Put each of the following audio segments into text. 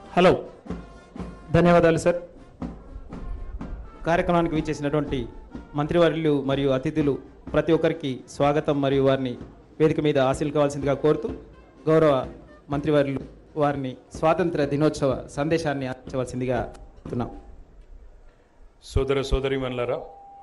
hello ధన్యవాదాలు sir కార్యక్రమానికి విచ్చేసినటువంటి మంత్రివర్యులు మరియు అతిథులు ప్రతి ఒక్కరికి స్వాగతం మరియు వారిని వేదిక మీద ఆశీలు కావాల్సిందిగా కోరుతూ గౌరవ మంత్రివర్యులు వారిని స్వాతంత్ర దినోత్సవ సందేశాన్ని అందించవలసిందిగా కోరుతున్నాం సోదర సోదరీమణులారా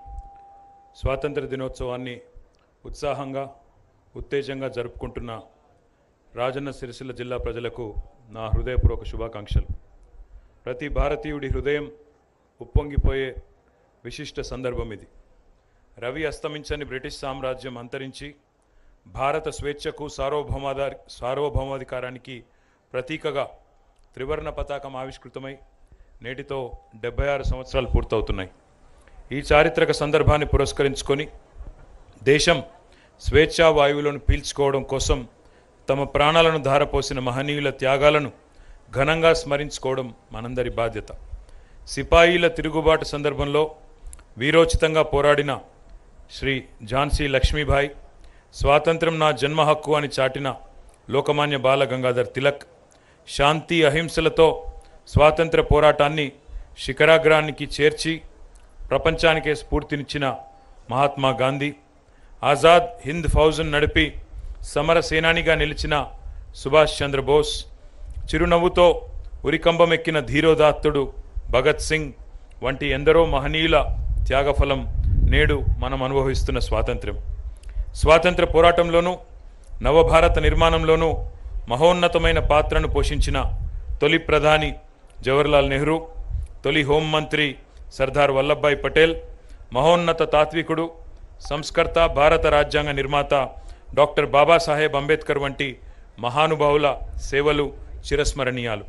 స్వాతంత్ర దినోత్సవాన్ని ఉత్సాహంగా ఉత్తేజంగా జరుపుకుంటున్న రాజన్న సిరిసిల్ల జిల్లా ప్రజలకు నా హృదయపూర్వక శుభాకాంక్షలు ప్రతి భారతీయుడి హృదయం ఉప్పొంగిపోయే విశిష్ట సందర్భం ఇది రవి అస్తమించని బ్రిటిష్ సామ్రాజ్యం అంతరించి భారత స్వేచ్ఛకు సార్వభౌమాధారి సార్వభౌమాధికారానికి ప్రతీకగా త్రివర్ణ పతాకం ఆవిష్కృతమై నేటితో డెబ్బై ఆరు సంవత్సరాలు పూర్తవుతున్నాయి ఈ చారిత్రక సందర్భాన్ని పురస్కరించుకొని దేశం స్వేచ్ఛా వాయువులను పీల్చుకోవడం కోసం తమ ప్రాణాలను ధారపోసిన మహనీయుల త్యాగాలను ఘనంగా స్మరించుకోవడం మనందరి బాధ్యత సిపాయిల తిరుగుబాటు సందర్భంలో వీరోచితంగా పోరాడిన శ్రీ ఝాన్సీ లక్ష్మీబాయి స్వాతంత్రం నా జన్మ హక్కు అని చాటిన లోకమాన్య బాల గంగాధర్ తిలక్ శాంతి అహింసలతో స్వాతంత్ర పోరాటాన్ని శిఖరాగ్రానికి చేర్చి ప్రపంచానికే స్ఫూర్తినిచ్చిన మహాత్మా గాంధీ ఆజాద్ హింద్ ఫౌజన్ నడిపి సమర సేనానిగా నిలిచిన సుభాష్ చంద్రబోస్ చిరునవ్వుతో ఉరికంబమెక్కిన ధీరోదాత్తుడు భగత్ సింగ్ వంటి ఎందరో మహనీయుల త్యాగఫలం నేడు మనం అనుభవిస్తున్న స్వాతంత్ర్యం స్వాతంత్ర పోరాటంలోనూ నవభారత నిర్మాణంలోనూ మహోన్నతమైన పాత్రను పోషించిన తొలి ప్రధాని జవహర్లాల్ నెహ్రూ తొలి హోంమంత్రి సర్దార్ వల్లభాయ్ పటేల్ మహోన్నత తాత్వికుడు సంస్కర్త భారత రాజ్యాంగ నిర్మాత డాక్టర్ బాబాసాహెబ్ అంబేద్కర్ వంటి మహానుభావుల సేవలు చిరస్మరణీయాలు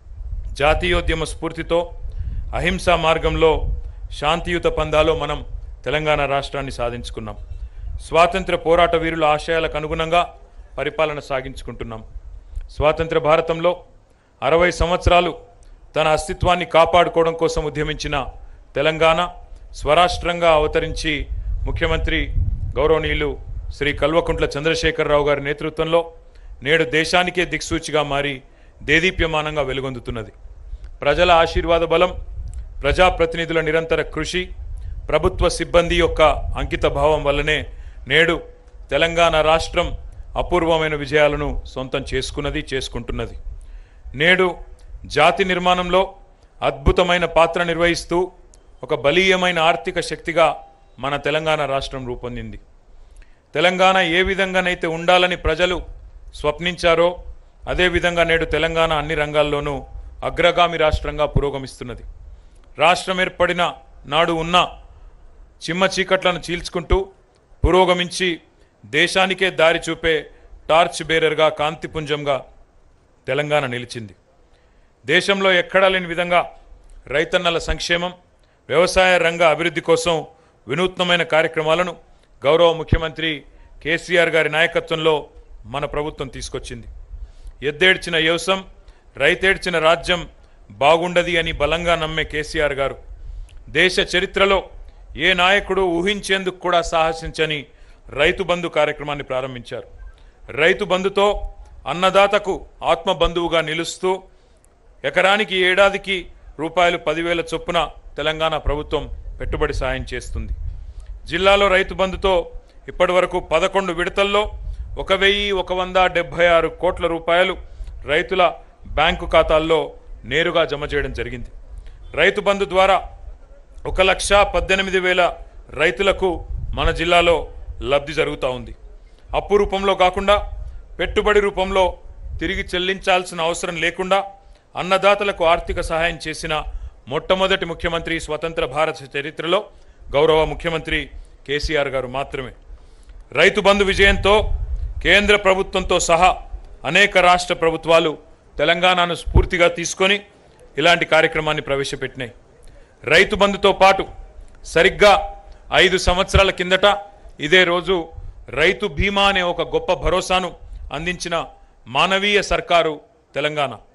జాతీయోద్యమ స్ఫూర్తితో అహింసా మార్గంలో శాంతియుత పందాలో మనం తెలంగాణ రాష్ట్రాన్ని సాధించుకున్నాం స్వాతంత్ర పోరాట వీరుల ఆశయాలకు అనుగుణంగా పరిపాలన సాగించుకుంటున్నాం స్వాతంత్ర భారతంలో అరవై సంవత్సరాలు తన అస్తిత్వాన్ని కాపాడుకోవడం కోసం ఉద్యమించిన తెలంగాణ స్వరాష్ట్రంగా అవతరించి ముఖ్యమంత్రి గౌరవనీయులు శ్రీ కల్వకుంట్ల చంద్రశేఖరరావు గారి నేతృత్వంలో నేడు దేశానికే దిక్సూచిగా మారి దేదీప్యమానంగా వెలుగొందుతున్నది ప్రజల ఆశీర్వాద బలం ప్రజాప్రతినిధుల నిరంతర కృషి ప్రభుత్వ సిబ్బంది యొక్క అంకిత భావం వల్లనే నేడు తెలంగాణ రాష్ట్రం అపూర్వమైన విజయాలను సొంతం చేసుకున్నది చేసుకుంటున్నది నేడు జాతి నిర్మాణంలో అద్భుతమైన పాత్ర నిర్వహిస్తూ ఒక బలీయమైన ఆర్థిక శక్తిగా మన తెలంగాణ రాష్ట్రం రూపొందింది తెలంగాణ ఏ విధంగానైతే ఉండాలని ప్రజలు స్వప్నించారో అదేవిధంగా నేడు తెలంగాణ అన్ని రంగాల్లోనూ అగ్రగామి రాష్ట్రంగా పురోగమిస్తున్నది రాష్ట్రం ఏర్పడిన నాడు ఉన్న చిమ్మ చీకట్లను చీల్చుకుంటూ పురోగమించి దేశానికే దారి చూపే టార్చ్ బేరర్గా కాంతిపుంజంగా తెలంగాణ నిలిచింది దేశంలో ఎక్కడా లేని విధంగా రైతన్నల సంక్షేమం వ్యవసాయ రంగ అభివృద్ధి కోసం వినూత్నమైన కార్యక్రమాలను గౌరవ ముఖ్యమంత్రి కేసీఆర్ గారి నాయకత్వంలో మన ప్రభుత్వం తీసుకొచ్చింది ఎద్దేడ్చిన వ్యవసం రైతేడ్చిన రాజ్యం బాగుండది అని బలంగా నమ్మే కేసీఆర్ గారు దేశ చరిత్రలో ఏ నాయకుడు ఊహించేందుకు కూడా సాహసించని రైతు బంధు కార్యక్రమాన్ని ప్రారంభించారు రైతు బంధుతో అన్నదాతకు ఆత్మ బంధువుగా నిలుస్తూ ఎకరానికి ఏడాదికి రూపాయలు పదివేల చొప్పున తెలంగాణ ప్రభుత్వం పెట్టుబడి సాయం చేస్తుంది జిల్లాలో రైతు బంధుతో ఇప్పటి వరకు పదకొండు విడతల్లో ఒక వెయ్యి ఒక వంద డెబ్బై ఆరు కోట్ల రూపాయలు రైతుల బ్యాంకు ఖాతాల్లో నేరుగా జమ చేయడం జరిగింది రైతు బంధు ద్వారా ఒక లక్ష పద్దెనిమిది వేల రైతులకు మన జిల్లాలో లబ్ధి జరుగుతూ ఉంది అప్పు రూపంలో కాకుండా పెట్టుబడి రూపంలో తిరిగి చెల్లించాల్సిన అవసరం లేకుండా అన్నదాతలకు ఆర్థిక సహాయం చేసిన మొట్టమొదటి ముఖ్యమంత్రి స్వతంత్ర భారత చరిత్రలో గౌరవ ముఖ్యమంత్రి కేసీఆర్ గారు మాత్రమే రైతు బంధు విజయంతో కేంద్ర ప్రభుత్వంతో సహా అనేక రాష్ట్ర ప్రభుత్వాలు తెలంగాణను స్ఫూర్తిగా తీసుకొని ఇలాంటి కార్యక్రమాన్ని ప్రవేశపెట్టినాయి రైతు బంధుతో పాటు సరిగ్గా ఐదు సంవత్సరాల కిందట ఇదే రోజు రైతు బీమా అనే ఒక గొప్ప భరోసాను అందించిన మానవీయ సర్కారు తెలంగాణ